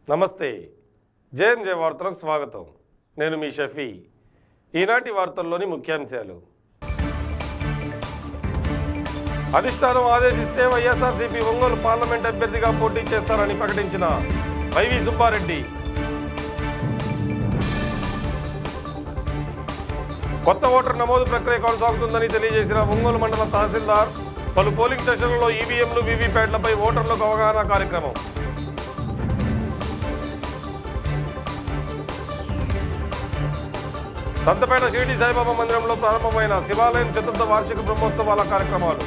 నమస్తే జేఎంజే వార్తలకు స్వాగతం నేను మీ షఫీ ఈనాటి వార్తల్లోని ముఖ్యాంశాలు అధిష్టానం ఆదేశిస్తే వైఎస్ఆర్సీపీ ఒంగోలు పార్లమెంట్ అభ్యర్థిగా పోటీ చేస్తారని ప్రకటించిన వైవి సుబ్బారెడ్డి కొత్త ఓటర్ నమోదు ప్రక్రియ కొనసాగుతుందని తెలియజేసిన ఒంగోలు మండల తహసీల్దార్ పలు పోలింగ్ స్టేషన్లలో ఈవీఎంలు వీవీప్యాట్లపై ఓటర్లకు అవగాహన కార్యక్రమం సంతపేట షిరిడి సాయిబాబా మందిరంలో ప్రారంభమైన శివాలయం చతుర్థ వార్షిక బ్రహ్మోత్సవాల కార్యక్రమాలు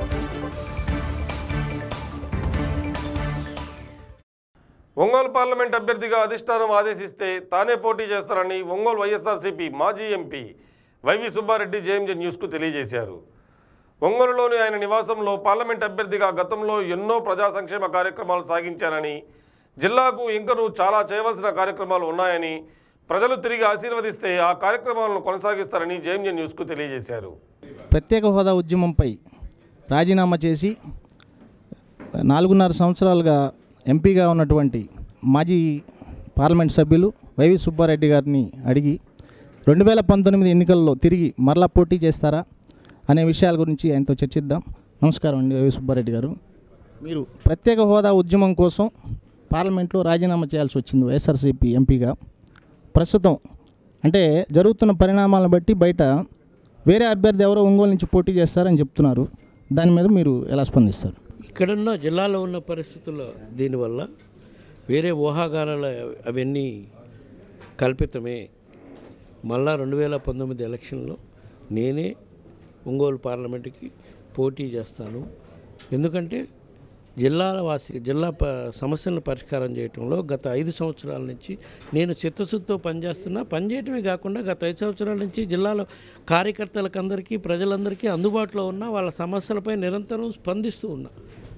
ఒంగోలు పార్లమెంట్ అభ్యర్థిగా అధిష్టానం ఆదేశిస్తే తానే పోటీ చేస్తారని ఒంగోలు వైఎస్ఆర్సీపీ మాజీ ఎంపీ వైవి సుబ్బారెడ్డి జేఎంజే న్యూస్కు తెలియజేశారు ఒంగోలులోని ఆయన నివాసంలో పార్లమెంట్ అభ్యర్థిగా గతంలో ఎన్నో ప్రజా సంక్షేమ కార్యక్రమాలు సాగించానని జిల్లాకు ఇంకనూ చాలా చేయవలసిన కార్యక్రమాలు ఉన్నాయని ప్రజలు తిరిగి ఆశీర్వదిస్తే ఆ కార్యక్రమాలను కొనసాగిస్తారని జేఎంజే న్యూస్కు తెలియజేశారు ప్రత్యేక హోదా ఉద్యమంపై రాజీనామా చేసి నాలుగున్నర సంవత్సరాలుగా ఎంపీగా ఉన్నటువంటి మాజీ పార్లమెంట్ సభ్యులు వైవి సుబ్బారెడ్డి గారిని అడిగి రెండు వేల పంతొమ్మిది ఎన్నికల్లో తిరిగి మరలా పోటీ చేస్తారా అనే విషయాల గురించి ఆయనతో చర్చిద్దాం నమస్కారం అండి వైవి సుబ్బారెడ్డి గారు మీరు ప్రత్యేక హోదా ఉద్యమం కోసం పార్లమెంట్లో రాజీనామా చేయాల్సి వచ్చింది వైఎస్ఆర్సీపీ ఎంపీగా ప్రస్తుతం అంటే జరుగుతున్న పరిణామాలను బట్టి బయట వేరే అభ్యర్థి ఎవరో ఒంగోలు నుంచి పోటీ చేస్తారని చెప్తున్నారు దాని మీద మీరు ఎలా స్పందిస్తారు ఇక్కడున్న జిల్లాలో ఉన్న పరిస్థితుల్లో దీనివల్ల వేరే ఊహాగానాలు అవన్నీ కల్పితమే మళ్ళా రెండు వేల పంతొమ్మిది ఎలక్షన్లో నేనే ఒంగోలు పార్లమెంటుకి పోటీ చేస్తాను ఎందుకంటే జిల్లాల వాసి జిల్లా ప సమస్యలను పరిష్కారం చేయటంలో గత ఐదు సంవత్సరాల నుంచి నేను చిత్తశుద్ధితో పనిచేస్తున్నా పనిచేయటమే కాకుండా గత ఐదు సంవత్సరాల నుంచి జిల్లాలో కార్యకర్తలకందరికీ ప్రజలందరికీ అందుబాటులో ఉన్న వాళ్ళ సమస్యలపై నిరంతరం స్పందిస్తూ ఉన్నా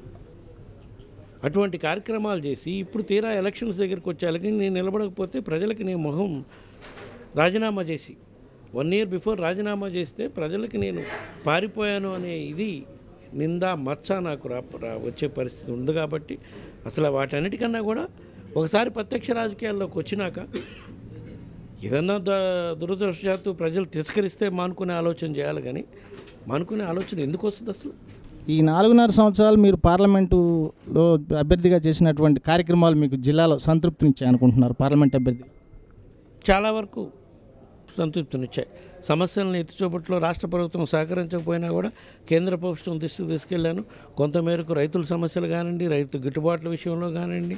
అటువంటి కార్యక్రమాలు చేసి ఇప్పుడు తీరా ఎలక్షన్స్ దగ్గరికి వచ్చేళ్ళకి నేను నిలబడకపోతే ప్రజలకి నేను మొహం రాజీనామా చేసి వన్ ఇయర్ బిఫోర్ రాజీనామా చేస్తే ప్రజలకి నేను పారిపోయాను అనే ఇది నింద మచ్చ నాకు రా రా- వచ్చే పరిస్థితి ఉంది కాబట్టి అసలు వాటన్నిటికన్నా కూడా ఒకసారి ప్రత్యక్ష రాజకీయాల్లోకి వచ్చినాక ఏదన్నా ద దురదృష్టవశాత్తు ప్రజలు తిరస్కరిస్తే మానుకునే ఆలోచన చేయాలి కానీ మానుకునే ఆలోచన ఎందుకు వస్తుంది అసలు ఈ నాలుగున్నర సంవత్సరాలు మీరు పార్లమెంటులో అభ్యర్థిగా చేసినటువంటి కార్యక్రమాలు మీకు జిల్లాలో సంతృప్తినిచ్చాయి అనుకుంటున్నారు పార్లమెంట్ అభ్యర్థి చాలా వరకు సంతృప్తినిచ్చాయి సమస్యలను ఎత్తిచూపట్లో రాష్ట్ర ప్రభుత్వం సహకరించకపోయినా కూడా కేంద్ర ప్రభుత్వం దృష్టికి తీసుకెళ్లాను కొంతమేరకు రైతుల సమస్యలు కానివ్వండి రైతు గిట్టుబాట్ల విషయంలో కానివ్వండి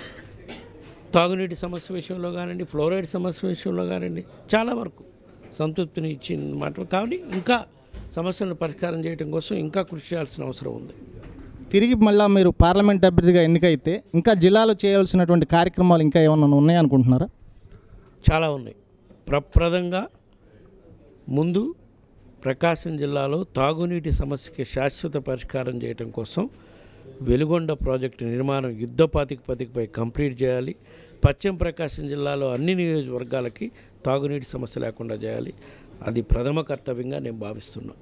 తాగునీటి సమస్య విషయంలో కానివ్వండి ఫ్లోరైడ్ సమస్య విషయంలో కానివ్వండి చాలా వరకు సంతృప్తిని ఇచ్చిన మాట కాబట్టి ఇంకా సమస్యలను పరిష్కారం చేయడం కోసం ఇంకా కృషి చేయాల్సిన అవసరం ఉంది తిరిగి మళ్ళీ మీరు పార్లమెంట్ అభ్యర్థిగా ఎన్నికైతే ఇంకా జిల్లాలో చేయవలసినటువంటి కార్యక్రమాలు ఇంకా ఏమన్నా ఉన్నాయనుకుంటున్నారా చాలా ఉన్నాయి ప్రప్రదంగా ముందు ప్రకాశం జిల్లాలో తాగునీటి సమస్యకి శాశ్వత పరిష్కారం చేయడం కోసం వెలుగొండ ప్రాజెక్టు నిర్మాణం యుద్ధ ప్రాతిపదికపై కంప్లీట్ చేయాలి పశ్చిమ ప్రకాశం జిల్లాలో అన్ని నియోజకవర్గాలకి తాగునీటి సమస్య లేకుండా చేయాలి అది ప్రథమ కర్తవ్యంగా నేను భావిస్తున్నాను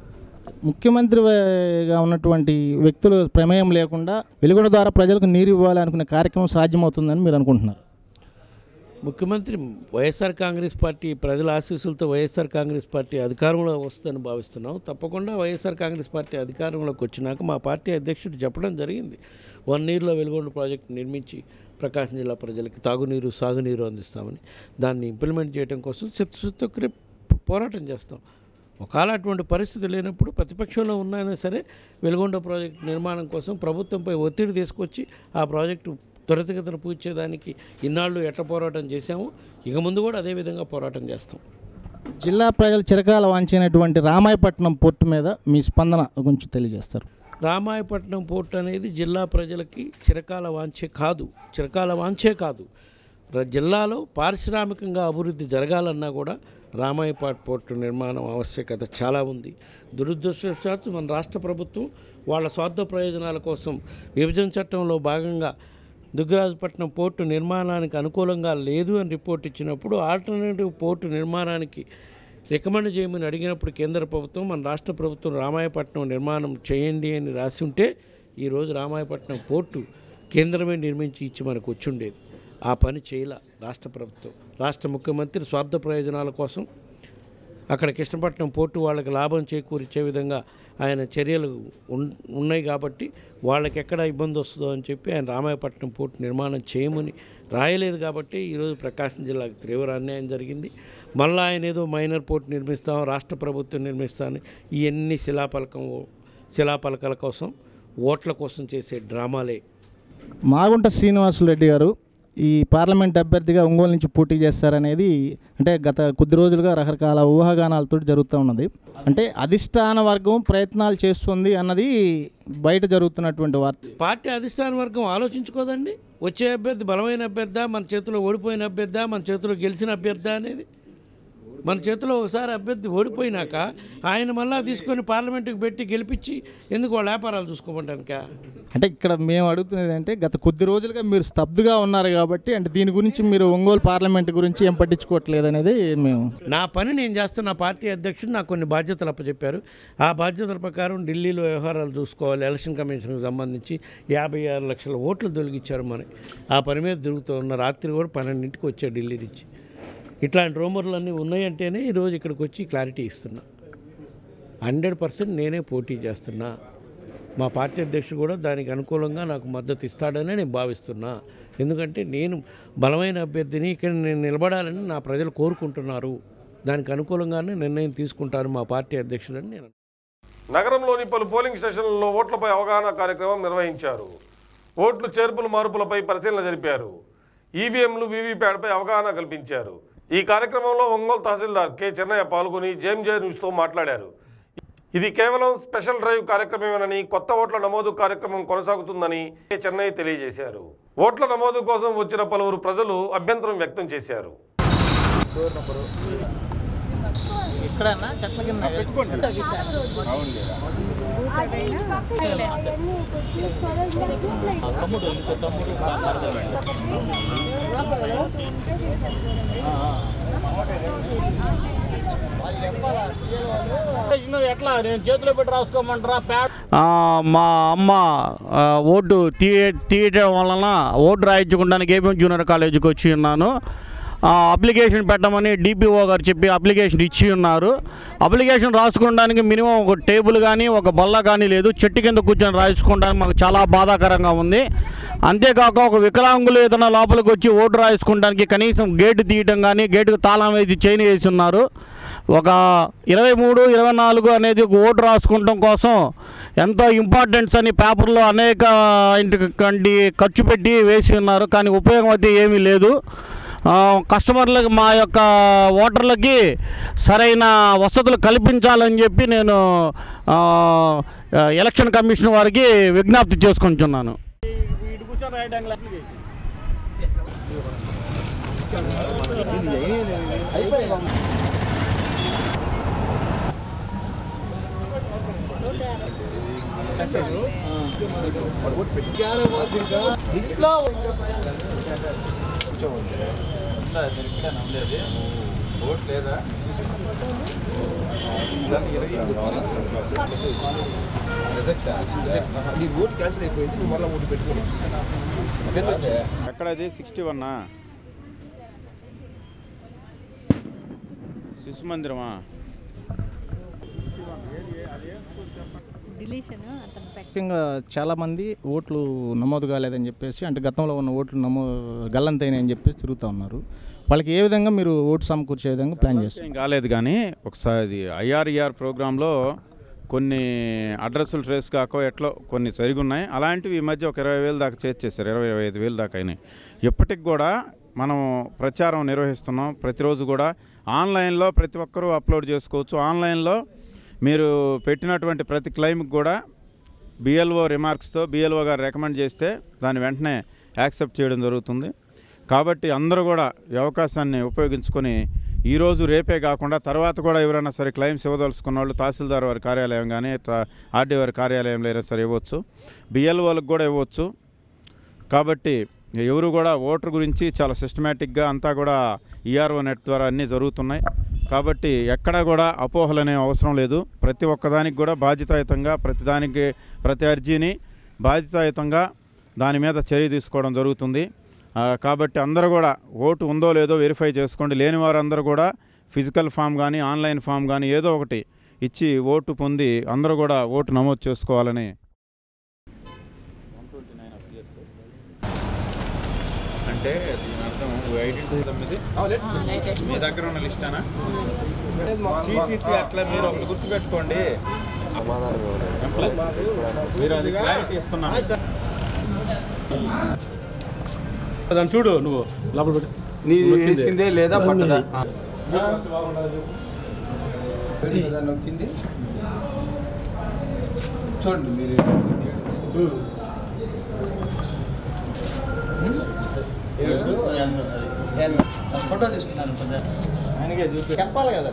ముఖ్యమంత్రిగా ఉన్నటువంటి వ్యక్తుల ప్రమేయం లేకుండా వెలుగుల ద్వారా ప్రజలకు నీరు ఇవ్వాలి అనుకునే కార్యక్రమం సాధ్యమవుతుందని మీరు అనుకుంటున్నారు ముఖ్యమంత్రి వైఎస్ఆర్ కాంగ్రెస్ పార్టీ ప్రజల ఆశీస్సులతో వైఎస్ఆర్ కాంగ్రెస్ పార్టీ అధికారంలో వస్తుందని భావిస్తున్నాం తప్పకుండా వైఎస్ఆర్ కాంగ్రెస్ పార్టీ అధికారంలోకి వచ్చినాక మా పార్టీ అధ్యక్షుడు చెప్పడం జరిగింది వన్ ఇయర్లో వెలుగొండ ప్రాజెక్టు నిర్మించి ప్రకాశం జిల్లా ప్రజలకి తాగునీరు సాగునీరు అందిస్తామని దాన్ని ఇంప్లిమెంట్ చేయడం కోసం చిత్తశుద్ధితో పోరాటం చేస్తాం ఒకవేళ అటువంటి పరిస్థితి లేనప్పుడు ప్రతిపక్షంలో ఉన్నా సరే వెలుగొండ ప్రాజెక్టు నిర్మాణం కోసం ప్రభుత్వంపై ఒత్తిడి తీసుకొచ్చి ఆ ప్రాజెక్టు త్వరితగతిన పూడ్చేదానికి ఇన్నాళ్ళు ఎట్ట పోరాటం చేశాము ఇక ముందు కూడా అదే విధంగా పోరాటం చేస్తాం జిల్లా ప్రజలు చిరకాల వాంచినటువంటి రామాయపట్నం పోర్టు మీద మీ స్పందన గురించి తెలియజేస్తారు రామాయపట్నం పోర్ట్ అనేది జిల్లా ప్రజలకి చిరకాల వాంఛే కాదు చిరకాల వాంఛే కాదు ర- జిల్లాలో పారిశ్రామికంగా అభివృద్ధి జరగాలన్నా కూడా రామాయపాట్ పోర్టు నిర్మాణం ఆవశ్యకత చాలా ఉంది దురదృష్టవశాత్తు మన రాష్ట్ర ప్రభుత్వం వాళ్ళ స్వార్థ ప్రయోజనాల కోసం విభజన చట్టంలో భాగంగా దుగ్గరాజపట్నం పోర్టు నిర్మాణానికి అనుకూలంగా లేదు అని రిపోర్ట్ ఇచ్చినప్పుడు ఆల్టర్నేటివ్ పోర్టు నిర్మాణానికి రికమెండ్ చేయమని అడిగినప్పుడు కేంద్ర ప్రభుత్వం మన రాష్ట్ర ప్రభుత్వం రామాయపట్నం నిర్మాణం చేయండి అని రాసి ఉంటే ఈరోజు రామాయపట్నం పోర్టు కేంద్రమే నిర్మించి ఇచ్చి మనకు వచ్చి ఉండేది ఆ పని చేయలే రాష్ట్ర ప్రభుత్వం రాష్ట్ర ముఖ్యమంత్రి స్వార్థ ప్రయోజనాల కోసం అక్కడ కృష్ణపట్నం పోర్టు వాళ్ళకి లాభం చేకూర్చే విధంగా ఆయన చర్యలు ఉన్- ఉన్నాయి కాబట్టి వాళ్ళకి ఎక్కడ ఇబ్బంది వస్తుందో అని చెప్పి ఆయన రామాయపట్నం పోర్టు నిర్మాణం చేయమని రాయలేదు కాబట్టి ఈరోజు ప్రకాశం జిల్లాకు తీవ్ర అన్యాయం జరిగింది మళ్ళీ ఆయన ఏదో మైనర్ పోర్టు నిర్మిస్తాం రాష్ట్ర ప్రభుత్వం నిర్మిస్తామని ఇవన్నీ శిలాపలకం శిలాపలకాల కోసం ఓట్ల కోసం చేసే డ్రామాలే మాగుంట శ్రీనివాసులు రెడ్డి గారు ఈ పార్లమెంట్ అభ్యర్థిగా ఒంగోలు నుంచి పోటీ చేస్తారనేది అంటే గత కొద్ది రోజులుగా రకరకాల ఊహాగానాలతో జరుగుతూ ఉన్నది అంటే అధిష్టాన వర్గం ప్రయత్నాలు చేస్తుంది అన్నది బయట జరుగుతున్నటువంటి వార్త పార్టీ అధిష్టాన వర్గం ఆలోచించుకోదండి వచ్చే అభ్యర్థి బలమైన అభ్యర్థా మన చేతిలో ఓడిపోయిన అభ్యర్థా మన చేతిలో గెలిచిన అభ్యర్థా అనేది మన చేతిలో ఒకసారి అభ్యర్థి ఓడిపోయినాక ఆయన మళ్ళా తీసుకొని పార్లమెంటుకి పెట్టి గెలిపించి ఎందుకు వాళ్ళ వ్యాపారాలు చూసుకోమంటానిక అంటే ఇక్కడ మేము అడుగుతున్నది అంటే గత కొద్ది రోజులుగా మీరు స్తబ్దుగా ఉన్నారు కాబట్టి అంటే దీని గురించి మీరు ఒంగోలు పార్లమెంట్ గురించి ఏం పట్టించుకోవట్లేదు అనేది మేము నా పని నేను చేస్తున్న పార్టీ అధ్యక్షుడు నాకు కొన్ని బాధ్యతలు అప్పచెప్పారు ఆ బాధ్యతల ప్రకారం ఢిల్లీలో వ్యవహారాలు చూసుకోవాలి ఎలక్షన్ కమిషన్కి సంబంధించి యాభై ఆరు లక్షల ఓట్లు తొలగించారు మరి ఆ పని మీద తిరుగుతూ ఉన్న రాత్రి కూడా పన్నెండింటికి వచ్చా ఢిల్లీ నుంచి ఇట్లాంటి రూమర్లు అన్నీ ఉన్నాయంటేనే ఈరోజు ఇక్కడికి వచ్చి క్లారిటీ ఇస్తున్నా హండ్రెడ్ పర్సెంట్ నేనే పోటీ చేస్తున్నా మా పార్టీ అధ్యక్షుడు కూడా దానికి అనుకూలంగా నాకు మద్దతు ఇస్తాడని నేను భావిస్తున్నా ఎందుకంటే నేను బలమైన అభ్యర్థిని ఇక్కడ నేను నిలబడాలని నా ప్రజలు కోరుకుంటున్నారు దానికి అనుకూలంగానే నిర్ణయం తీసుకుంటారు మా పార్టీ అధ్యక్షుడని నేను నగరంలోని పలు పోలింగ్ స్టేషన్లలో ఓట్లపై అవగాహన కార్యక్రమం నిర్వహించారు ఓట్లు చేర్పుల మార్పులపై పరిశీలన జరిపారు ఈవీఎంలు వీవీప్యాడ్పై అవగాహన కల్పించారు ఈ కార్యక్రమంలో ఒంగోలు తహసీల్దార్ కె చెన్నయ్య పాల్గొని జేఎంజే న్యూస్తో మాట్లాడారు ఇది కేవలం స్పెషల్ డ్రైవ్ కార్యక్రమమేనని కొత్త ఓట్ల నమోదు కార్యక్రమం కొనసాగుతుందని కె చెన్నయ్య తెలియజేశారు ఓట్ల నమోదు కోసం వచ్చిన పలువురు ప్రజలు అభ్యంతరం వ్యక్తం చేశారు ఎక్కడన్నా చెట్ల కింద ఎట్లా నేను చేతిలో పెట్టి రాసుకోమంటారా ప్యాడ్ ఆ, మా అమ్మ ఆ, ఓటు తీ తీయటం వలన ఓటు రాయించుకోవడానికి ఏపీ జూనియర్ కాలేజీకి వచ్చి ఉన్నాను ఆ, అప్లికేషన్ పెట్టమని డిపిఓ గారు చెప్పి అప్లికేషన్ ఇచ్చి ఉన్నారు అప్లికేషన్ రాసుకోవడానికి మినిమం ఒక టేబుల్ కానీ ఒక బల్ల కానీ లేదు చెట్టు కింద కూర్చొని రాయించుకోవడానికి మాకు చాలా బాధాకరంగా ఉంది అంతేకాక ఒక వికలాంగులు ఏదైనా లోపలికి వచ్చి ఓటు రాయించుకోవడానికి కనీసం గేటు తీయటం కానీ గేటుకు తాళం వేసి చైన్ వేసి ఉన్నారు ఒక ఇరవై మూడు ఇరవై నాలుగు అనేది ఒక ఓటు రాసుకుంటాం కోసం ఎంతో ఇంపార్టెంట్స్ అని పేపర్లో అనేక ఇంటికంటి ఖర్చు పెట్టి వేసి ఉన్నారు కానీ ఉపయోగం అయితే ఏమీ లేదు ఆ, కస్టమర్లకు మా యొక్క ఓటర్లకి సరైన వసతులు కల్పించాలని చెప్పి నేను ఆ, ఎలక్షన్ కమిషన్ వారికి విజ్ఞప్తి చేసుకుంటున్నాను నీ ఓటు క్యాన్సిల్ అయిపోయింది నువ్వు మళ్ళీ ఓటు పెట్టుకోవచ్చు ఎక్కడది సిక్స్టీ వన్నా శిశు మందిరమా డిలీషన్ అతను పెట్ట ముఖ్యంగా చాలామంది ఓట్లు నమోదు కాలేదని చెప్పేసి అంటే గతంలో ఉన్న ఓట్లు నమో గల్లంతైనాయి అని చెప్పేసి తిరుగుతూ ఉన్నారు వాళ్ళకి ఏ విధంగా మీరు ఓటు సమకూర్చే విధంగా ప్లాన్ చేస్తారు ఏం కాలేదు కానీ ఒకసారి ఐఆర్ఈఆర్ ప్రోగ్రాంలో కొన్ని అడ్రస్లు ట్రేస్ కాక ఎట్లో కొన్ని జరిగి ఉన్నాయి అలాంటివి ఈ మధ్య ఒక ఇరవై వేలు దాకా చేర్చేశారు ఇరవై ఇరవై ఐదు వేలు దాకా అయినాయి ఇప్పటికి కూడా మనం ప్రచారం నిర్వహిస్తున్నాం ప్రతిరోజు కూడా ఆన్లైన్లో ప్రతి ఒక్కరూ అప్లోడ్ చేసుకోవచ్చు ఆన్లైన్లో మీరు పెట్టినటువంటి ప్రతి క్లెయిమ్కి కూడా బిఎల్ఓ రిమార్క్స్తో బిఎల్ఓ గారు రికమెండ్ చేస్తే దాన్ని వెంటనే యాక్సెప్ట్ చేయడం జరుగుతుంది కాబట్టి అందరూ కూడా ఈ అవకాశాన్ని ఉపయోగించుకొని ఈరోజు రేపే కాకుండా తర్వాత కూడా ఎవరైనా సరే క్లెయిమ్స్ ఇవ్వదలుచుకున్న వాళ్ళు తహసీల్దార్ వారి కార్యాలయం కానీ ఆర్డీ వారి కార్యాలయంలో అయినా సరే ఇవ్వచ్చు బిఎల్ఓలకు కూడా ఇవ్వచ్చు కాబట్టి ఎవరు కూడా ఓటర్ గురించి చాలా సిస్టమేటిక్గా అంతా కూడా ఈఆర్ఓ నెట్ ద్వారా అన్నీ జరుగుతున్నాయి కాబట్టి ఎక్కడా కూడా అపోహలు అనే అవసరం లేదు ప్రతి ఒక్కదానికి కూడా బాధ్యతాయుతంగా ప్రతి దానికి ప్రతి అర్జీని బాధ్యతాయుతంగా దాని మీద చర్య తీసుకోవడం జరుగుతుంది ఆ, కాబట్టి అందరూ కూడా ఓటు ఉందో లేదో వెరిఫై చేసుకోండి లేని వారందరూ కూడా ఫిజికల్ ఫామ్ కానీ ఆన్లైన్ ఫామ్ కానీ ఏదో ఒకటి ఇచ్చి ఓటు పొంది అందరూ కూడా ఓటు నమోదు చేసుకోవాలని అంటే దీని అర్థం ఐడెంటిటీ మీ దగ్గర ఉన్న లిస్టేనా చీచీ అట్లా మీరు ఒకటి గుర్తుపెట్టుకోండి ఎంప్లాయ్. మీరు అది క్లారిటీ ఇస్తున్నాను దాన్ని చూడు నువ్వు లోపల పెట్టు నీది వేసిందే లేదా పట్టదా నొక్కింది చూడండి మీరు ఫోటో తీసుకున్నాను చెప్పాలి కదా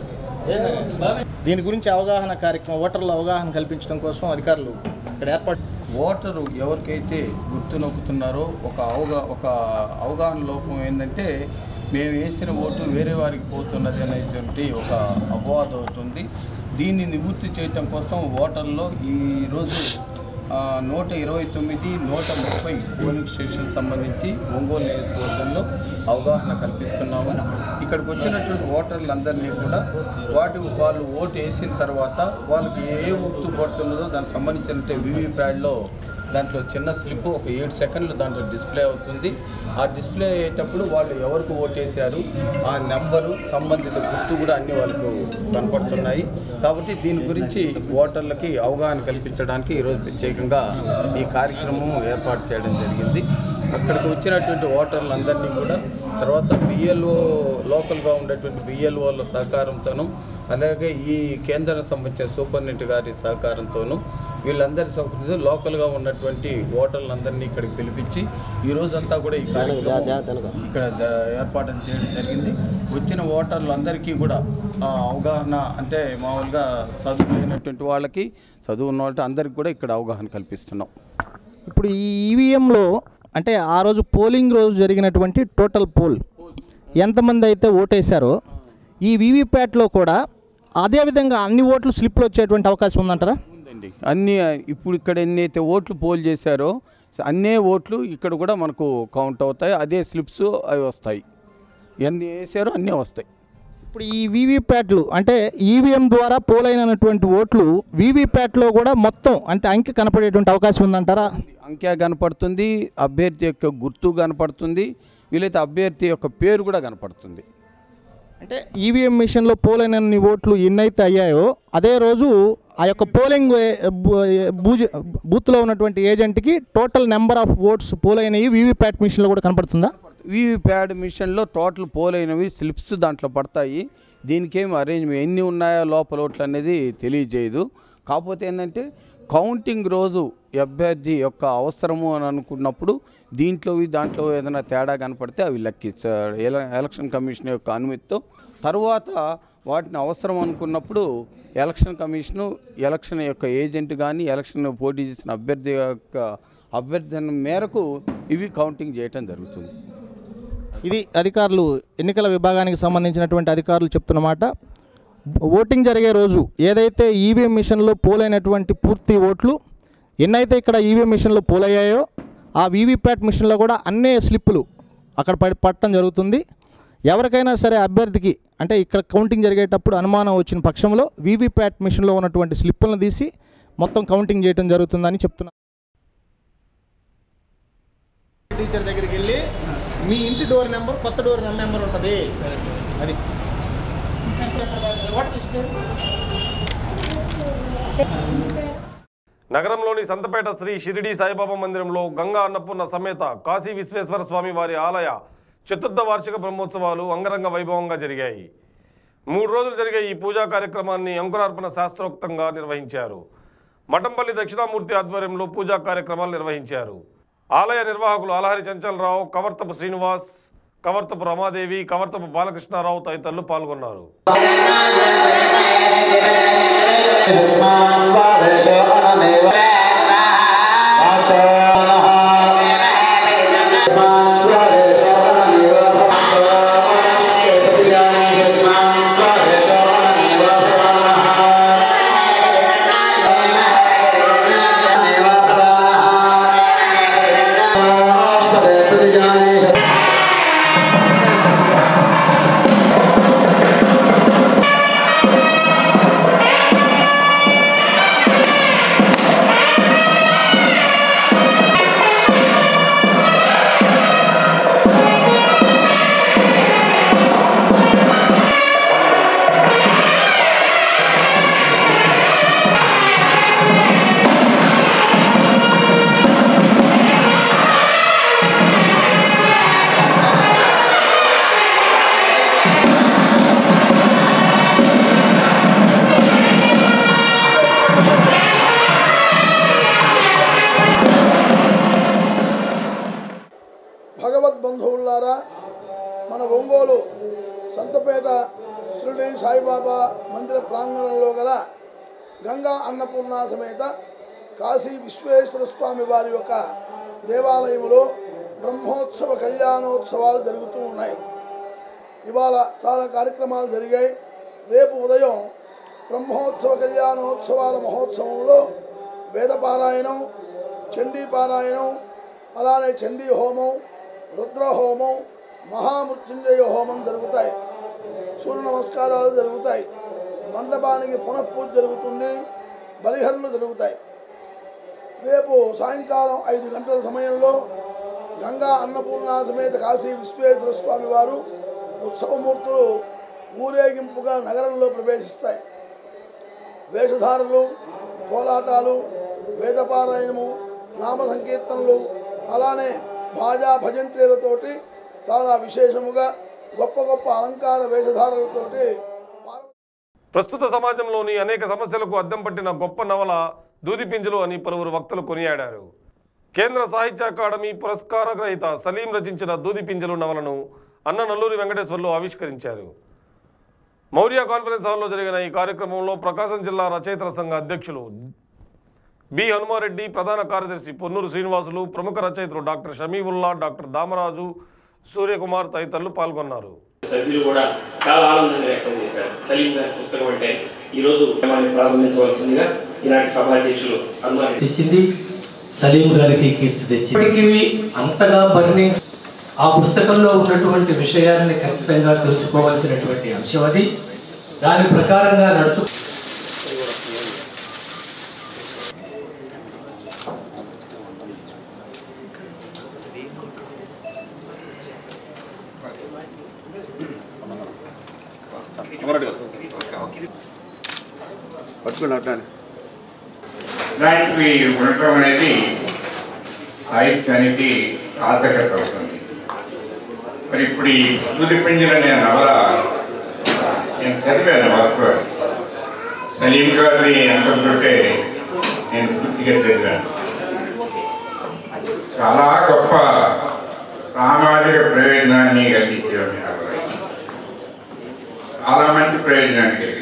దీని గురించి అవగాహన కార్యక్రమం ఓటర్ల అవగాహన కల్పించడం కోసం అధికారులు ఇక్కడ ఏర్పాటు ఓటరు ఎవరికైతే గుర్తు నొక్కుతున్నారో ఒక అవగా ఒక అవగాహన లోపం ఏంటంటే మేము వేసిన ఓటు వేరే వారికి పోతున్నది అనేటువంటి ఒక అపవాదం అవుతుంది దీన్ని నివృత్తి చేయటం కోసం ఓటర్లో ఈరోజు ఆ, నూట ఇరవై తొమ్మిది నూట ముప్పై పోలింగ్ స్టేషన్ సంబంధించి ఒంగోలు నియోజకవర్గంలో అవగాహన కల్పిస్తున్నాము ఇక్కడికి వచ్చినటువంటి ఓటర్లందరినీ కూడా వాటి వాళ్ళు ఓటు వేసిన తర్వాత వాళ్ళకి ఏ గుర్తు పడుతున్నదో దానికి సంబంధించిన వివి ప్యాడ్లో దాంట్లో చిన్న స్లిప్ ఒక ఏడు సెకండ్లు దాంట్లో డిస్ప్లే అవుతుంది ఆ డిస్ప్లే అయ్యేటప్పుడు వాళ్ళు ఎవరికి ఓటేశారు ఆ నెంబరు సంబంధిత గుర్తు కూడా అన్ని వాళ్ళకు కనపడుతున్నాయి కాబట్టి దీని గురించి ఓటర్లకి అవగాహన కల్పించడానికి ఈరోజు ప్రత్యేకంగా ఈ కార్యక్రమం ఏర్పాటు చేయడం జరిగింది అక్కడికి వచ్చినటువంటి ఓటర్లందరినీ కూడా తర్వాత బిఎల్ఓ లోకల్గా ఉండేటువంటి బిఎల్ఓల సహకారంతోనూ అలాగే ఈ కేంద్రం సంబంధించిన సూపరింటెండెంట్ గారి సహకారంతోనూ వీళ్ళందరి సౌకర్యం లోకల్గా ఉన్నటువంటి ఓటర్లందరినీ ఇక్కడికి పిలిపించి ఈ రోజంతా కూడా ఈ కార్యక్రమం ఇక్కడ జ- ఏర్పాటు చేయడం జరిగింది వచ్చిన ఓటర్లందరికీ కూడా ఆ అవగాహన అంటే మామూలుగా చదువు లేనటువంటి వాళ్ళకి చదువు ఉన్న వాళ్ళకి అందరికీ కూడా ఇక్కడ అవగాహన కల్పిస్తున్నాం ఇప్పుడు ఈ ఈవీఎంలో అంటే ఆ రోజు పోలింగ్ రోజు జరిగినటువంటి టోటల్ పోల్ ఎంతమంది అయితే ఓటేశారో ఈ వీవీప్యాట్లో కూడా అదే విధంగా అన్ని ఓట్లు స్లిప్లు వచ్చేటువంటి అవకాశం ఉందంటారా ఉందండి అన్ని ఇప్పుడు ఇక్కడ ఎన్ని అయితే ఓట్లు పోల్ చేశారో అన్నే ఓట్లు ఇక్కడ కూడా మనకు కౌంట్ అవుతాయి అదే స్లిప్స్ అవి వస్తాయి ఎన్ని వేసారో అన్నీ వస్తాయి ఇప్పుడు ఈ వీవీప్యాట్లు అంటే ఈవీఎం ద్వారా పోలైనటువంటి ఓట్లు వీవీప్యాట్లో కూడా మొత్తం అంటే అంకె కనపడేటువంటి అవకాశం ఉందంటారా అంకె కనపడుతుంది అభ్యర్థి యొక్క గుర్తు కనపడుతుంది వీలైతే అభ్యర్థి యొక్క పేరు కూడా కనపడుతుంది అంటే ఈవీఎం మిషన్లో పోలైనన్ని ఓట్లు ఎన్నైతే అయ్యాయో అదే రోజు ఆ యొక్క పోలింగ్ ఏ- బూ- ఏ- బూజ్ బూత్లో ఉన్నటువంటి ఏజెంట్కి టోటల్ నెంబర్ ఆఫ్ ఓట్స్ పోలైనవి వీవీప్యాట్ మిషన్లో కూడా కనపడుతుందా వీవీప్యాడ్ మిషన్లో టోటల్ పోలైనవి స్లిప్స్ దాంట్లో పడతాయి దీనికేం అరేంజ్మెంట్ ఎన్ని ఉన్నాయో లోపల ఓట్లు అనేది తెలియజేయదు కాకపోతే ఏంటంటే కౌంటింగ్ రోజు ఈ అభ్యర్థి యొక్క అవసరము అని అనుకున్నప్పుడు దీంట్లో దాంట్లో ఏదైనా తేడా కనపడితే అవి లెక్కిస్తారు ఎల- ఎలక్షన్ కమిషన్ యొక్క అనుమతితో తర్వాత వాటిని అవసరం అనుకున్నప్పుడు ఎలక్షన్ కమిషను ఎలక్షన్ యొక్క ఏజెంట్ కానీ ఎలక్షన్ పోటీ చేసిన అభ్యర్థి యొక్క అభ్యర్థన మేరకు ఇవి కౌంటింగ్ చేయటం జరుగుతుంది ఇది అధికారులు ఎన్నికల విభాగానికి సంబంధించినటువంటి అధికారులు చెప్తున్నమాట ఓటింగ్ జరిగే రోజు ఏదైతే ఈవీఎం మిషన్లో పోలైనటువంటి పూర్తి ఓట్లు ఎన్నైతే ఇక్కడ ఈవీఎం మిషన్లో పోలయ్యాయో ఆ వీవీప్యాట్ మిషన్లో కూడా అన్ని స్లిప్పులు అక్కడ పడి పట్టడం జరుగుతుంది ఎవరికైనా సరే అభ్యర్థికి అంటే ఇక్కడ కౌంటింగ్ జరిగేటప్పుడు అనుమానం వచ్చిన పక్షంలో వీవీప్యాట్ మిషన్లో ఉన్నటువంటి స్లిప్పులను తీసి మొత్తం కౌంటింగ్ చేయడం జరుగుతుందని చెప్తున్నారు టీచర్ దగ్గరికి వెళ్ళి మీ ఇంటి డోర్ నెంబర్ కొత్త డోర్ నెంబర్ ఉంటుంది అది నగరంలోని సంతపేట శ్రీ షిరిడి సాయిబాబా మందిరంలో గంగా అన్నపూర్ణ సమేత కాశీ విశ్వేశ్వర స్వామి వారి ఆలయ చతుర్థ వార్షిక బ్రహ్మోత్సవాలు అంగరంగ వైభవంగా జరిగాయి మూడు రోజులు జరిగే ఈ పూజా కార్యక్రమాన్ని అంకురార్పణ శాస్త్రోక్తంగా నిర్వహించారు మఠంపల్లి దక్షిణామూర్తి ఆధ్వర్యంలో పూజా కార్యక్రమాలు నిర్వహించారు ఆలయ నిర్వాహకులు అలహరి చంచలరావు కవర్తపు శ్రీనివాస్ కవర్తపు రమాదేవి కవర్తపు బాలకృష్ణారావు తదితరులు పాల్గొన్నారు స్వాహ భగవద్బంధువులారా మన ఒంగోలు సంతపేట షిరిడి సాయిబాబా మందిర ప్రాంగణంలో గల గంగా అన్నపూర్ణ సమేత కాశీ విశ్వేశ్వర స్వామి వారి యొక్క దేవాలయంలో బ్రహ్మోత్సవ కళ్యాణోత్సవాలు జరుగుతూ ఉన్నాయి ఇవాళ చాలా కార్యక్రమాలు జరిగాయి రేపు ఉదయం బ్రహ్మోత్సవ కళ్యాణోత్సవాల మహోత్సవంలో వేదపారాయణం చండీ పారాయణం అలానే చండీ హోమం రుద్ర హోమం మహామృత్యుంజయ హోమం జరుగుతాయి సూర్య నమస్కారాలు జరుగుతాయి మండపానికి పునఃపూజ జరుగుతుంది బలిహరణలు జరుగుతాయి రేపు సాయంకాలం ఐదు గంటల సమయంలో గంగా అన్నపూర్ణ సమేత కాశీ విశ్వేశ్వర స్వామి వారు ఉత్సవమూర్తులు ఊరేగింపుగా నగరంలో ప్రవేశిస్తాయి వేషధారులు కోలాటాలు వేదపారాయణము నామ సంకీర్తనలు అలానే భాజా భజంత్రీలతోటి చాలా విశేషముగా గొప్ప గొప్ప అలంకార వేషధారులతోటి ప్రస్తుత సమాజంలోని అనేక సమస్యలకు అద్దం పట్టిన గొప్ప నవల దూదిపింజలు అని పలువురు వక్తలు కొనియాడారు కేంద్ర సాహిత్య అకాడమీ పురస్కార గ్రహీత సలీం రచించిన దూదిపింజలు నవలను అన్న నల్లూరి వెంకటేశ్వర్లు ఆవిష్కరించారు మౌర్య కాన్ఫరెన్స్ హాల్లో జరిగిన ఈ కార్యక్రమంలో ప్రకాశం జిల్లా రచయితల సంఘ అధ్యక్షులు బి హనుమారెడ్డి ప్రధాన కార్యదర్శి పొన్నూరు శ్రీనివాసులు ప్రముఖ రచయితలు డాక్టర్ షమీవుల్లా డాక్టర్ దామరాజు సూర్యకుమార్ తదితరులు పాల్గొన్నారు సభ్యులు కూడా చాలా ఆనందంగా వ్యక్తం చేశారు సలీం గారి పుస్తకం అంటే ఈ రోజు మనల్ని ప్రారంభించవలసిందిగా ఈనాటి సభాధ్యక్షులు హనుమాన్ తెచ్చింది సలీం గారికి కీర్తి తెచ్చింది ఇప్పటికీ అంతగా బర్నింగ్ ఆ పుస్తకంలో ఉన్నటువంటి విషయాన్ని ఖచ్చితంగా తెలుసుకోవాల్సినటువంటి అంశం అది దాని ప్రకారంగా నడుచు ఇలాంటివి ఉండటం అనేది సాహిత్యానికి సార్థకత అవుతుంది మరి ఇప్పుడు ఈ సూదిపింజలు అనే నవల నేను చదివాను వాస్తవాన్ని సలీం గారిని అనుకుంటుంటే నేను పూర్తిగా చదివాను చాలా గొప్ప సామాజిక ప్రయోజనాన్ని కలిగించే నవల ఇది. చాలా మంచి ప్రయోజనాన్ని కలిగించింది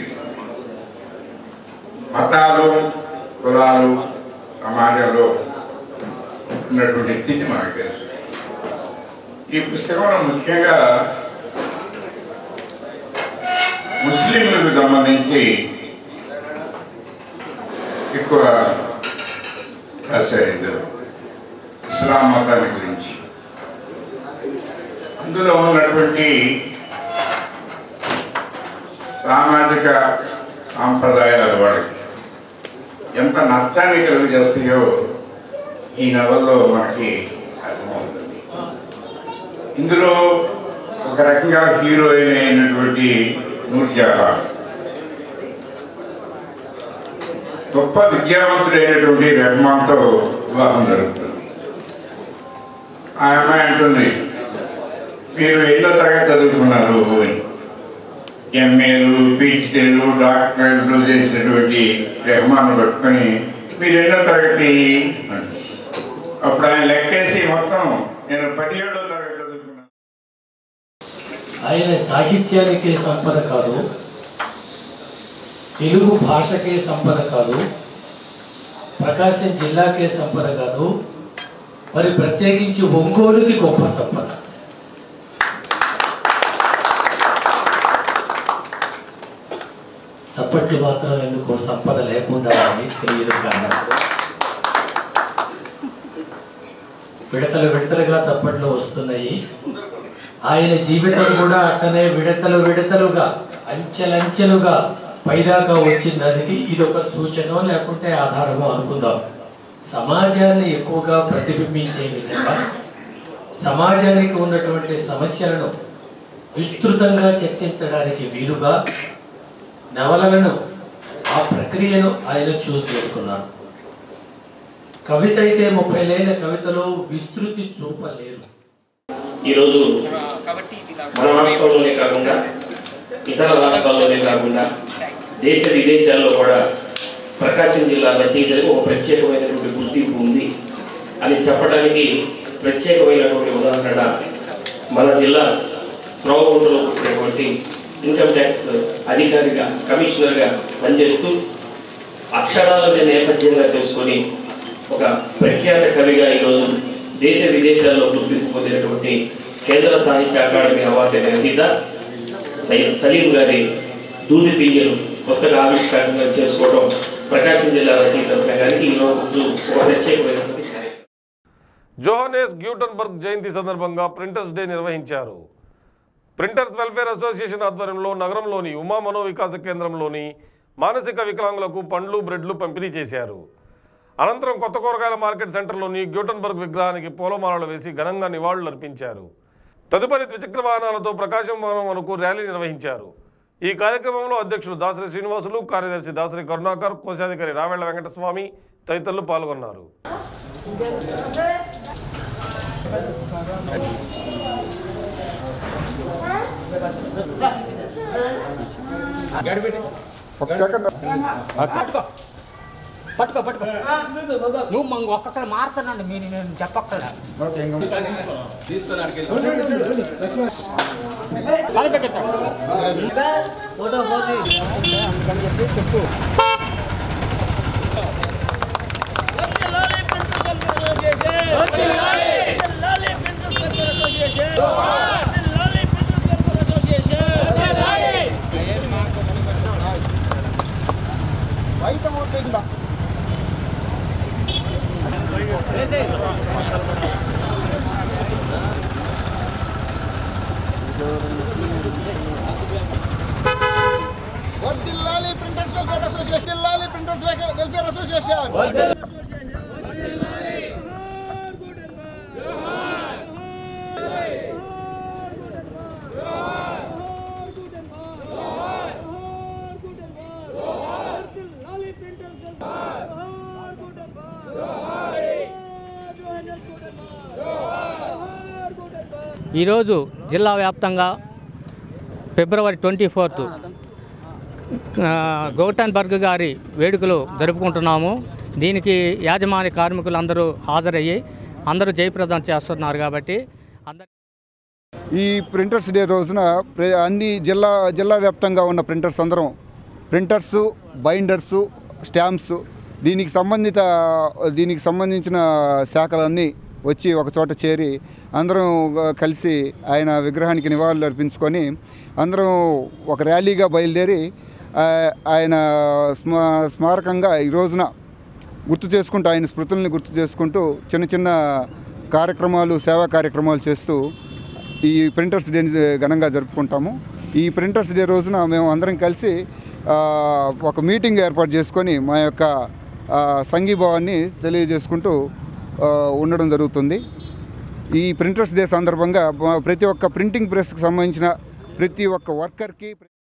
మతాలు కులాలు సమాజంలో ఉన్నటువంటి స్థితి మనకు తెలుసు ఈ పుస్తకంలో ముఖ్యంగా ముస్లింలకు సంబంధించి ఎక్కువ రాశారు ఇద్దరు ఇస్లాం మతాన్ని గురించి అందులో ఉన్నటువంటి సామాజిక సాంప్రదాయాలు వాళ్ళకి ఎంత నష్టాన్ని కలుగు చేస్తాయో ఈ నవల్లో మనకి అర్థమవుతుంది ఇందులో ఒక రకంగా హీరోయిన్ అయినటువంటి నూర్జహాన్ గొప్ప విద్యావంతుడైనటువంటి రెహమాన్తో వివాహం జరుగుతుంది ఆ అమ్మాయి అంటుంది మీరు ఎన్నో తరగతి చదువుకున్నారు అని ఎంఏలు పిహెచ్డీలు డాక్టరేట్లు చేసినటువంటి రెహమాన్ పట్టుకొని మీరు ఎన్నో తరగతి అంటారు. అప్పుడు ఆయన లెక్కేసి మొత్తం నేను పదిహేడో తరగతి చదువుకున్నాను ఆయన సాహిత్యానికే సంపద కాదు తెలుగు భాషకే సంపద కాదు ప్రకాశం జిల్లాకే సంపద కాదు మరి ప్రత్యేకించి ఒంగోలుకి గొప్ప సంపద చప్పట్లు మాత్రం ఎందుకు సంపద లేకుండా అని తెలియదు కానీ విడతలు విడతలుగా చప్పట్లు వస్తున్నాయి ఆయన జీవితం కూడా అట్టనే విడతలు విడతలుగా అంచెలంచెలుగా పైదాకా వచ్చిన దానికి ఇది ఒక సూచన లేకుంటే ఆధారమో అనుకుందాం సమాజాన్ని ఎక్కువగా ప్రతిబింబించే విధంగా సమాజానికి ఉన్నటువంటి సమస్యలను విస్తృతంగా చర్చించడానికి వీలుగా నవలలను ఆ ప్రక్రియను ఆయన చూస్ చేసుకున్నారు కవిత అయితే ముప్పై లేని కవితలో విస్తృతి చూపలేరు ఈరోజు మన రాష్ట్రంలోనే కాకుండా ఇతర రాష్ట్రాల్లోనే కాకుండా దేశ విదేశాల్లో కూడా ప్రకాశం జిల్లా రచయితలకు ఒక ప్రత్యేకమైనటువంటి గుర్తింపు ఉంది అని చెప్పడానికి ప్రత్యేకమైనటువంటి ఉదాహరణ మన జిల్లా త్రోవగుంటలో పుట్టినటువంటి ఇన్కమ్ ట్యాక్స్ అధికారిగా కమిషనర్గా పనిచేస్తూ అక్షరాలని నేపథ్యంగా చేసుకొని ఒక ప్రఖ్యాత కవిగా ఈరోజు దేశ విదేశాల్లో గుర్తింపు పొందినటువంటి కేంద్ర సాహిత్య అకాడమీ అవార్డు గ్రహీత సయ్యద్ సలీం గారి దూది తీయలు పుస్తక ఆవిష్కరణ చేసుకోవడం ప్రకాశం జిల్లా రచయిత సంఘానికి ఈరోజు ఒక ప్రత్యేకమైనటువంటి కార్యక్రమం. జోహనేస్ గ్యూటన్బర్గ్ జయంతి సందర్భంగా ప్రింటర్స్ డే నిర్వహించారు ప్రింటర్స్ వెల్ఫేర్ అసోసియేషన్ ఆధ్వర్యంలో నగరంలోని ఉమా మనోవికాస కేంద్రంలోని మానసిక వికలాంగులకు పండ్లు బ్రెడ్లు పంపిణీ చేశారు అనంతరం కొత్త కూరగాయల మార్కెట్ సెంటర్లోని గ్యూటన్బర్గ్ విగ్రహానికి పూలమాలలు వేసి ఘనంగా నివాళులు అర్పించారు తదుపరి ద్విచక్ర వాహనాలతో ప్రకాశం వనం వరకు ర్యాలీ నిర్వహించారు ఈ కార్యక్రమంలో అధ్యక్షులు దాసరి శ్రీనివాసులు కార్యదర్శి దాసరి కరుణాకర్ కోశాధికారి రావెళ్ల వెంకటస్వామి తదితరులు పాల్గొన్నారు పట్టుకో పట్టుకో నువ్వు మంగ ఒక్కొక్కరు మారుతున్నాండి మీరు నేను చెప్పక్కడ వర్దిల్లాలి ప్రింటర్స్ వెల్ఫేర్ అసోసియేషన్ వర్దిల్లాలి ప్రింటర్స్ వెల్ఫేర్ అసోసియేషన్ ఈరోజు జిల్లా వ్యాప్తంగా ఫిబ్రవరి ట్వంటీ ఫోర్త్ గౌటన్బర్గ్ గారి వేడుకలు జరుపుకుంటున్నాము దీనికి యాజమాన్య కార్మికులందరూ హాజరయ్యి అందరూ జయప్రదం చేస్తున్నారు కాబట్టి అందరూ ఈ ప్రింటర్స్ డే రోజున ప్ర- అన్ని జిల్లా జిల్లా వ్యాప్తంగా ఉన్న ప్రింటర్స్ అందరం ప్రింటర్సు బైండర్సు స్టాంప్స్ దీనికి సంబంధిత దీనికి సంబంధించిన శాఖలన్నీ వచ్చి ఒక చోట చేరి అందరం కలిసి ఆయన విగ్రహానికి నివాళులు అర్పించుకొని అందరం ఒక ర్యాలీగా బయలుదేరి ఆ, ఆయన స్మా స్మారకంగా ఈ రోజున గుర్తు చేసుకుంటూ ఆయన స్మృతుల్ని గుర్తు చేసుకుంటూ చిన్న చిన్న కార్యక్రమాలు సేవా కార్యక్రమాలు చేస్తూ ఈ ప్రింటర్స్ డే ఘనంగా జరుపుకుంటాము ఈ ప్రింటర్స్ డే రోజున మేము అందరం కలిసి ఆ, ఒక మీటింగ్ ఏర్పాటు చేసుకొని మా యొక్క ఆ, సంఘీభావాన్ని తెలియజేసుకుంటూ ఆ, ఉండడం జరుగుతుంది ఈ ప్రింటర్స్ డే సందర్భంగా మా- ప్రతి ఒక్క ప్రింటింగ్ ప్రెస్కి సంబంధించిన ప్రతి ఒక్క వర్కర్కి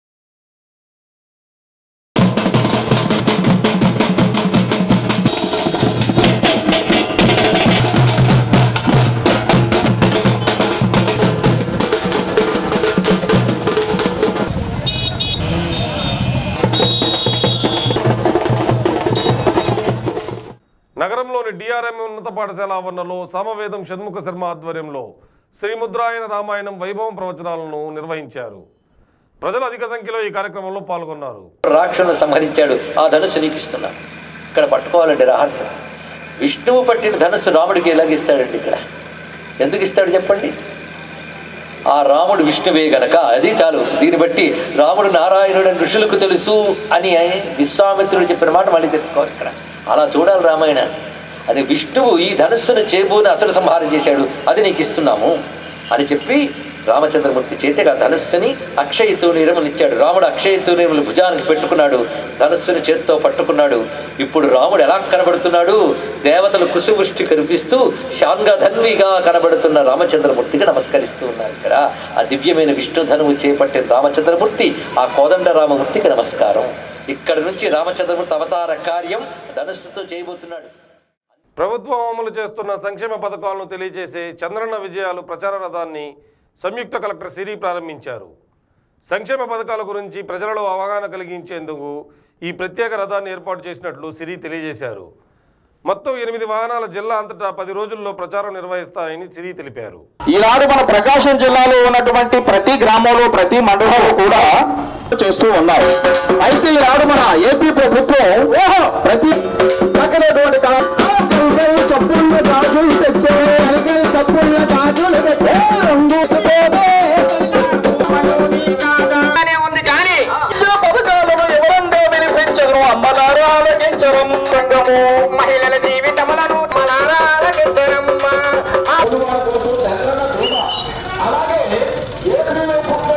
నగరంలోని డిఆర్ఎం ఉన్నత పాఠశాల ఆవరణలో సామవేదం షణ్ముఖ శర్మ ఆధ్వర్యంలో శ్రీముద్రాయణ రామాయణం వైభవం ప్రవచనాలను నిర్వహించారు ప్రజలు అధిక సంఖ్యలో ఈ కార్యక్రమంలో పాల్గొన్నారు రాక్షసుని సంహరించాడు ఆ ధనుసు నీకు ఇస్తున్నాను ఇక్కడ పట్టుకోవాలండి రహస్యం విష్ణువు పట్టిన ధనుసు రాముడికి ఎలాగ ఇస్తాడండి ఇక్కడ ఎందుకు ఇస్తాడు చెప్పండి ఆ రాముడు విష్ణువే గనక అది చాలు దీన్ని బట్టి రాముడు నారాయణుడు అని ఋషులకు తెలుసు అని విశ్వామిత్రుడు చెప్పిన మాట మళ్ళీ తెలుసుకోవాలి ఇక్కడ అలా చూడాలి రామాయణాన్ని అది విష్ణువు ఈ ధనుస్సును చేబూని అసలు సంహారం చేశాడు అది నీకు ఇస్తున్నాము అని చెప్పి రామచంద్రమూర్తి చేతికి ఆ ధనుస్సుని అక్షయ తూనీరమునిచ్చాడు రాముడు అక్షయ తూనీరములు భుజానికి పెట్టుకున్నాడు ధనుస్సుని చేత్తో పట్టుకున్నాడు ఇప్పుడు రాముడు ఎలా కనబడుతున్నాడు దేవతలు కుసుముష్టి కనిపిస్తూ శాంగధన్విగా కనబడుతున్న రామచంద్రమూర్తికి నమస్కరిస్తూ ఉన్నారు ఇక్కడ ఆ దివ్యమైన విష్ణు ధనువు చేపట్టిన రామచంద్రమూర్తి ఆ కోదండ రామమూర్తికి నమస్కారం ఇక్కడ నుంచి రామచంద్రమూర్తి అవతార కార్యం ధనుస్సుతో చేయబోతున్నాడు ప్రభుత్వం అమలు చేస్తున్న సంక్షేమ పథకాలను తెలియజేసే చంద్రన్న విజయాలు ప్రచార రథాన్ని సంయుక్త కలెక్టర్ సిరి ప్రారంభించారు సంక్షేమ పథకాల గురించి ప్రజలలో అవగాహన కలిగించేందుకు ఈ ప్రత్యేక రథాన్ని ఏర్పాటు చేసినట్లు సిరి తెలియజేశారు మొత్తం ఎనిమిది వాహనాల జిల్లా అంతటా పది రోజుల్లో ప్రచారం నిర్వహిస్తారని సిరి తెలిపారు ఈనాడు మన ప్రకాశం జిల్లాలో ఉన్నటువంటి ప్రతి గ్రామంలో ప్రతి మండలంలో కూడా చేస్తూ ఉన్నారు అయితే ఈనాడు మన ఏపీ ప్రభుత్వం ఓహో ప్రతి చక్కనటువంటి కా- చప్పుళ్ళ గాజులు తెచ్చే చప్పుళ్ళ గాజులు తెచ్చే రంగు ఉంది కానీ ఇచ్చిన పథకాలను ఎవరందో వినిపించరు అమ్మలారా ఆలకించరం రంగము మహిళల జీవితములను మలారా ఆలకించరమ్మ ఆ అలాగే ఏపీలో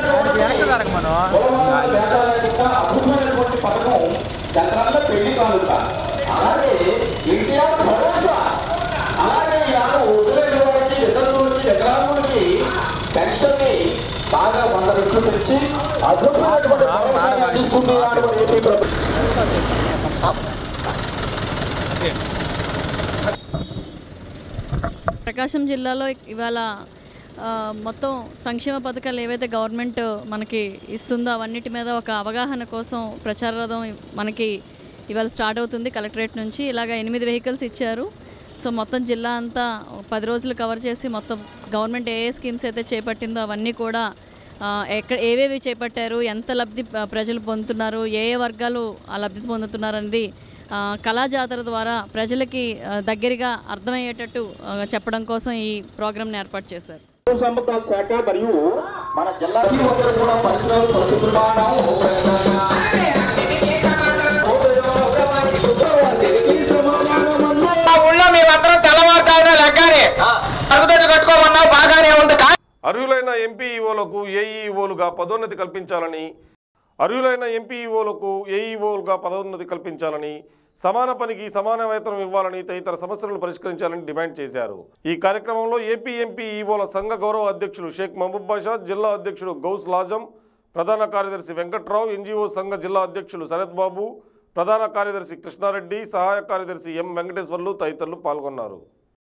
అద్భుతమైనటువంటి పథకం చంద్రన్న పెళ్లి కానుక అలాగే ఎన్టీఆర్ భరోసా అలాగే ఈనాడు వదిలేని వారికి ఇతరులకి ఎకరాలకి పెన్షన్ ని బాగా వంద రెట్లు పెంచి అద్భుతమైనటువంటి భరోసాని అందిస్తుంది ఈనాడు మన ఏపీ ప్రభుత్వం ప్రకాశం జిల్లాలో ఇవాళ ఆ, మొత్తం సంక్షేమ పథకాలు ఏవైతే గవర్నమెంట్ మనకి ఇస్తుందో అవన్నిటి మీద ఒక అవగాహన కోసం ప్రచార రథం మనకి ఇవాళ స్టార్ట్ అవుతుంది కలెక్టరేట్ నుంచి ఇలాగ ఎనిమిది వెహికల్స్ ఇచ్చారు సో మొత్తం జిల్లా అంతా పది రోజులు కవర్ చేసి మొత్తం గవర్నమెంట్ ఏ ఏ స్కీమ్స్ అయితే చేపట్టిందో అవన్నీ కూడా ఆ, ఎక్కడ ఏవేవి చేపట్టారు ఎంత లబ్ధి ప- ప్రజలు పొందుతున్నారు ఏ ఏ వర్గాలు ఆ లబ్ధి పొందుతున్నారు అనేది ఆ, కళా జాతర ద్వారా ప్రజలకి ఆ, దగ్గరగా అర్థమయ్యేటట్టు ఆ, చెప్పడం కోసం ఈ ప్రోగ్రామ్ని ఏర్పాటు చేశారు సంబంధాల శాఖ మరియు మన జిల్లాకి ఒకరు కూడా పరిసరాలు పరిశుభ్రమానం ఊళ్ళో మేమందరం తెల్లవారుతామనే లెగ్గానే అరుగుదొడ్డు కట్టుకోమన్నావు బాగానే ఉంది కానీ అర్హులైన ఎంపీఈఓలకు ఏఈఓలుగా పదోన్నతి కల్పించాలని అర్హులైన ఎంపీఈఓలకు ఏఈఓలుగా పదోన్నతి కల్పించాలని సమాన పనికి సమాన వేతనం ఇవ్వాలని తదితర సమస్యలను పరిష్కరించాలని డిమాండ్ చేశారు ఈ కార్యక్రమంలో ఏపీ ఎంపీ ఈవోల సంఘ గౌరవ అధ్యక్షులు షేక్ మహబూబ్ బాషా జిల్లా అధ్యక్షుడు గౌస్ లాజం ప్రధాన కార్యదర్శి వెంకట్రావు ఎన్జీఓ సంఘ జిల్లా అధ్యక్షులు శరత్ బాబు ప్రధాన కార్యదర్శి కృష్ణారెడ్డి సహాయ కార్యదర్శి ఎం వెంకటేశ్వర్లు తదితరులు పాల్గొన్నారు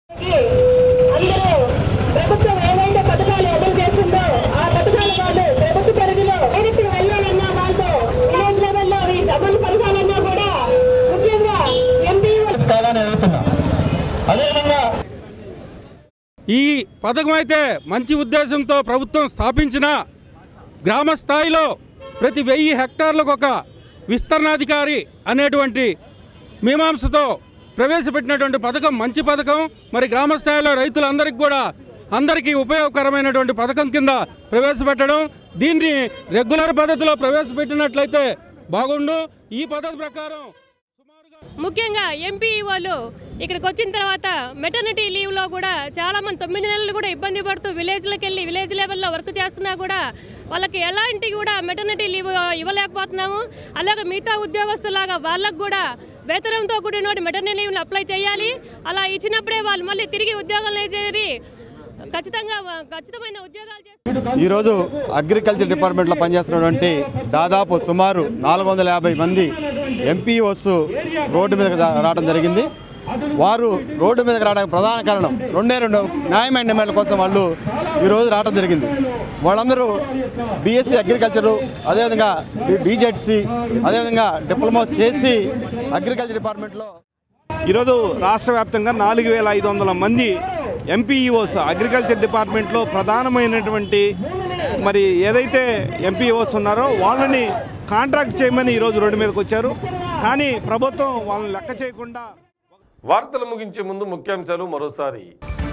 ప్రభుత్వం ఏవైతే పథకాలు అమలు చేస్తుందో ఆ పథకాల వాళ్ళు ప్రభుత్వ పరిధిలో డైరెక్ట్ వెళ్ళాలన్నా వాళ్ళతో విలేజ్ లెవెల్లో అవి అమలు పథకాలన్నా కూడా ముఖ్యంగా ఎంపీ అదేవిధంగా ఈ పథకం అయితే మంచి ఉద్దేశంతో ప్రభుత్వం స్థాపించిన గ్రామ స్థాయిలో ప్రతి వెయ్యి హెక్టార్లకు ఒక విస్తరణాధికారి అనేటువంటి మీమాంసతో ప్రవేశపెట్టినటువంటి పథకం మంచి పథకం మరి గ్రామ స్థాయిలో రైతులందరికీ కూడా అందరికీ ఉపయోగకరమైనటువంటి పథకం కింద ప్రవేశపెట్టడం దీన్ని రెగ్యులర్ పద్ధతిలో ప్రవేశపెట్టినట్లయితే బాగుండు ఈ పద్ధతి ప్రకారం ముఖ్యంగా ఎంపీ వాళ్ళు ఇక్కడికి వచ్చిన తర్వాత మెటర్నిటీ లీవ్లో కూడా చాలామంది తొమ్మిది నెలలు కూడా ఇబ్బంది పడుతూ విలేజ్లకు వెళ్ళి విలేజ్ లెవెల్లో వర్క్ చేస్తున్నా కూడా వాళ్ళకి ఎలాంటి కూడా మెటర్నిటీ లీవ్ ఇవ్వలేకపోతున్నాము అలాగే మిగతా ఉద్యోగస్తులాగా వాళ్ళకు కూడా వేతనంతో కూడిన మెటర్నిటీ లీవ్ని అప్లై చేయాలి అలా ఇచ్చినప్పుడే వాళ్ళు మళ్ళీ తిరిగి ఉద్యోగంలో చేరి ఖచ్చితంగా ఖచ్చితమైన ఉద్యోగాలు చేస్తారు ఈరోజు అగ్రికల్చర్ డిపార్ట్మెంట్లో పనిచేస్తున్నటువంటి దాదాపు సుమారు నాలుగు వందల యాభై మంది ఎంపీఓస్ రోడ్డు మీదకి రా- రావడం జరిగింది వారు రోడ్డు మీదకి రావడానికి ప్రధాన కారణం రెండే రెండు న్యాయమైన డిమాండ్ల కోసం వాళ్ళు ఈరోజు రావడం జరిగింది వాళ్ళందరూ బీఎస్సీ అగ్రికల్చరు అదేవిధంగా బీజెడ్సీ అదేవిధంగా డిప్లొమా చేసి అగ్రికల్చర్ డిపార్ట్మెంట్లో ఈరోజు రాష్ట్ర వ్యాప్తంగా నాలుగు వేల ఐదు వందల మంది ఎంపీఈఓస్ అగ్రికల్చర్ డిపార్ట్మెంట్లో ప్రధానమైనటువంటి మరి ఏదైతే ఎంపీఓస్ ఉన్నారో వాళ్ళని కాంట్రాక్ట్ చేయమని ఈరోజు రోడ్డు మీదకి వచ్చారు కానీ ప్రభుత్వం వాళ్ళని లెక్క చేయకుండా వార్తలు ముగించే ముందు ముఖ్యాంశాలు మరోసారి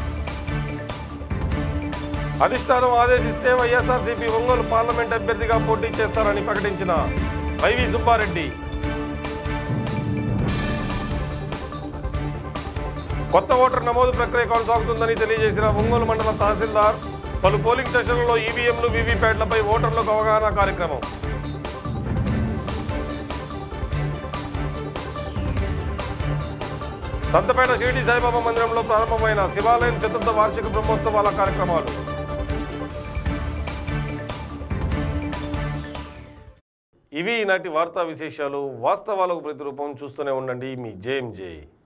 అధిష్టానం ఆదేశిస్తే వైఎస్ఆర్సీపీ ఒంగోలు పార్లమెంట్ అభ్యర్థిగా పోటీ చేస్తారని ప్రకటించిన వైవి సుబ్బారెడ్డి కొత్త ఓటర్ నమోదు ప్రక్రియ కొనసాగుతుందని తెలియజేసిన ఒంగోలు మండల తహసీల్దార్ పలు పోలింగ్ స్టేషన్లలో ఈవీఎంలు వీవీప్యాట్లపై ఓటర్లకు అవగాహన కార్యక్రమం సంతపేట షిరిడి సాయిబాబా మందిరంలో ప్రారంభమైన శివాలయం చతుర్థ వార్షిక బ్రహ్మోత్సవాల కార్యక్రమాలు ఇవి ఈనాటి వార్తా విశేషాలు వాస్తవాలకు ప్రతిరూపం చూస్తూనే ఉండండి మీ జేఎంజే